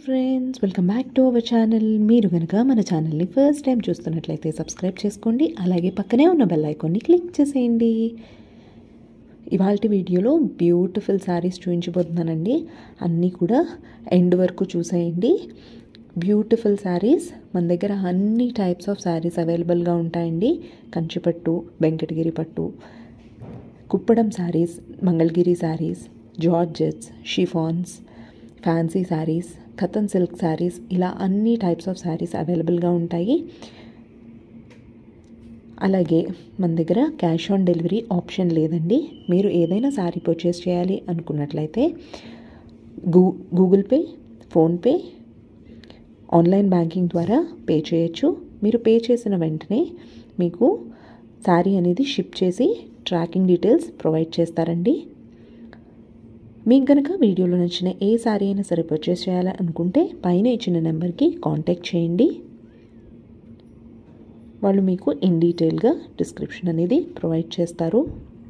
friends welcome back to our channel మీరు కనుక మన ఛానల్ని ఫస్ట్ టైం చూస్తున్నట్లయితే సబ్స్క్రైబ్ చేసుకోండి అలాగే పక్కనే ఉన్న బెల్ ఐకాన్ని క్లిక్ చేసేయండి ఇవాళ వీడియోలో బ్యూటిఫుల్ శారీస్ చూపించబోతున్నానండి అన్నీ కూడా ఎండ్ వరకు చూసేయండి బ్యూటిఫుల్ శారీస్ మన దగ్గర అన్ని టైప్స్ ఆఫ్ శారీస్ అవైలబుల్గా ఉంటాయండి కంచిపట్టు వెంకటగిరి పట్టు Kuppadam saris Mangalagiri saris georgettes chiffons fancy saris katan silk saris ఇలా అన్ని టైప్స్ ఆఫ్ శారీస్ అవైలబుల్గా ఉంటాయి అలాగే మన దగ్గర క్యాష్ ఆన్ డెలివరీ ఆప్షన్ లేదండి మీరు ఏదైనా శారీ పర్చేస్ చేయాలి అనుకున్నట్లయితే goo Google Pay PhonePe online banking ద్వారా పే చేయొచ్చు మీరు పే చేసిన వెంటనే మీకు శారీ అనేది షిప్ చేసి ట్రాకింగ్ డీటెయిల్స్ ప్రొవైడ్ చేస్తారండి మీకు కనుక వీడియోలో నచ్చిన ఏ శారీ అయినా సరే పర్చేస్ చేయాలనుకుంటే పైన ఇచ్చిన నెంబర్కి కాంటాక్ట్ చేయండి వాళ్ళు మీకు ఇన్ డీటెయిల్గా డిస్క్రిప్షన్ అనేది ప్రొవైడ్ చేస్తారు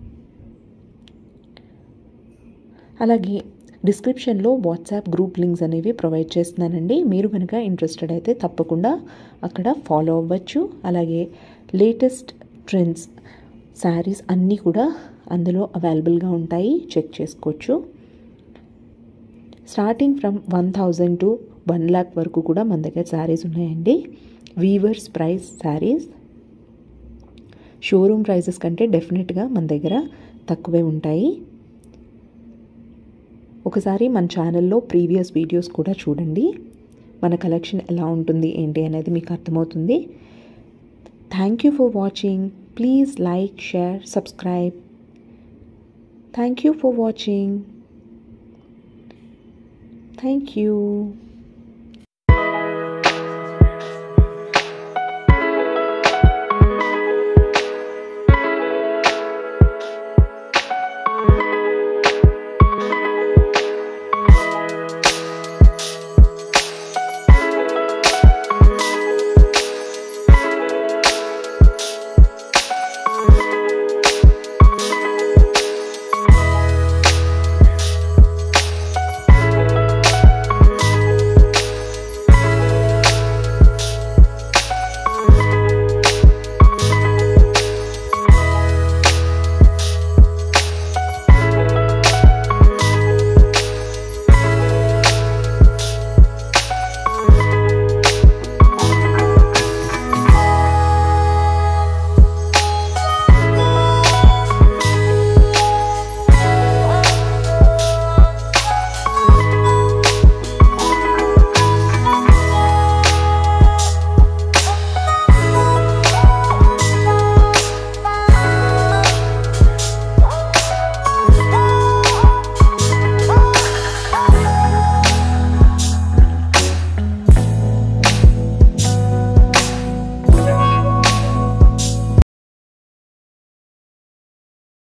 అలాగే డిస్క్రిప్షన్లో వాట్సాప్ గ్రూప్ లింక్స్ అనేవి ప్రొవైడ్ చేస్తున్నానండి మీరు కనుక ఇంట్రెస్టెడ్ అయితే తప్పకుండా అక్కడ ఫాలో అవ్వచ్చు అలాగే లేటెస్ట్ ట్రెండ్స్ శారీస్ అన్నీ కూడా అందులో అవైలబుల్గా ఉంటాయి చెక్ చేసుకోవచ్చు starting from one thousand to one lakh వరకు కూడా మన దగ్గర శారీస్ ఉన్నాయండి weavers price saris showroom prices కంటే డెఫినెట్గా మన దగ్గర తక్కువే ఉంటాయి ఒకసారి మన ఛానల్లో ప్రీవియస్ వీడియోస్ కూడా చూడండి మన కలెక్షన్ ఎలా ఉంటుంది ఏంటి అనేది మీకు అర్థమవుతుంది thank you for watching please like share subscribe thank you for watching thank you